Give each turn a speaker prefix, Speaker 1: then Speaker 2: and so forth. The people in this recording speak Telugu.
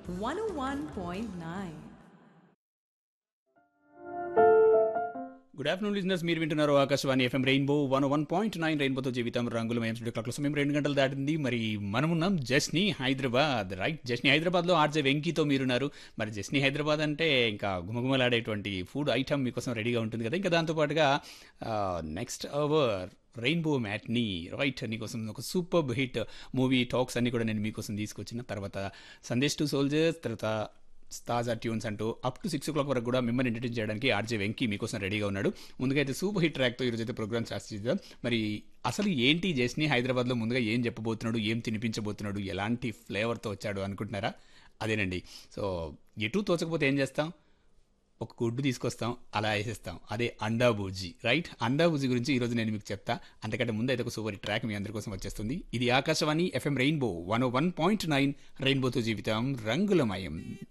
Speaker 1: 101.9.
Speaker 2: గుడ్ ఆఫ్టర్నూన్ లిజినర్స్ మీరు వింటున్నారు Akashvani FM Rainbow one one point nine రెయిన్బోతో జీవితం రంగుల మయం స్టూడియో క్లాక్ సమయం రెండు గంటలు దాటింది మరి మనమున్నాం జస్ని హైదరాబాద్ రైట్ జస్ని హైదరాబాద్లో ఆర్జే వెంకీతో మీరున్నారు మరి జస్ని హైదరాబాద్ అంటే ఇంకా గుమగుమలాడేటువంటి ఫుడ్ ఐటమ్ మీకోసం రెడీగా ఉంటుంది కదా ఇంకా దాంతోపాటుగా next hour Rainbow matinee right నీకోసం ఒక సూపర్ హిట్ మూవీ టాక్స్ అన్ని కూడా నేను మీకోసం తీసుకొచ్చిన తర్వాత సందేశ్ టు సోల్జర్స్ తర్వాత తాజా ట్యూన్స్ అంటూ up to six o'clock వరకు కూడా మిమ్మల్ని ఎంటర్టైన్ చేయడానికి ఆర్జే వెంకీ మీకోసం రెడీగా ఉన్నాడు ముందుగా అయితే సూపర్ హిట్ ట్రాక్తో ఈరోజు అయితే ప్రోగ్రామ్ స్టార్ట్ చేద్దాం మరి అసలు ఏంటి జస్ని హైదరాబాద్లో ముందుగా ఏం చెప్పబోతున్నాడు ఏం తినిపించబోతున్నాడు ఎలాంటి ఫ్లేవర్తో వచ్చాడు అనుకుంటున్నారా అదేనండి సో ఎటు తోచకపోతే ఏం చేస్తాం ఒక గుడ్డు తీసుకొస్తాం అలా వేసేస్తాం అదే అండా బూజీ రైట్ అండా బూజీ గురించి ఈరోజు నేను మీకు చెప్తా అంతకంటే ముందు అయితే ఒక సూపర్ ట్రాక్ మీ అందరి కోసం వచ్చేస్తుంది ఇది Akashvani FM Rainbow one one point nine రెయిన్బోతో జీవితం రంగులమయం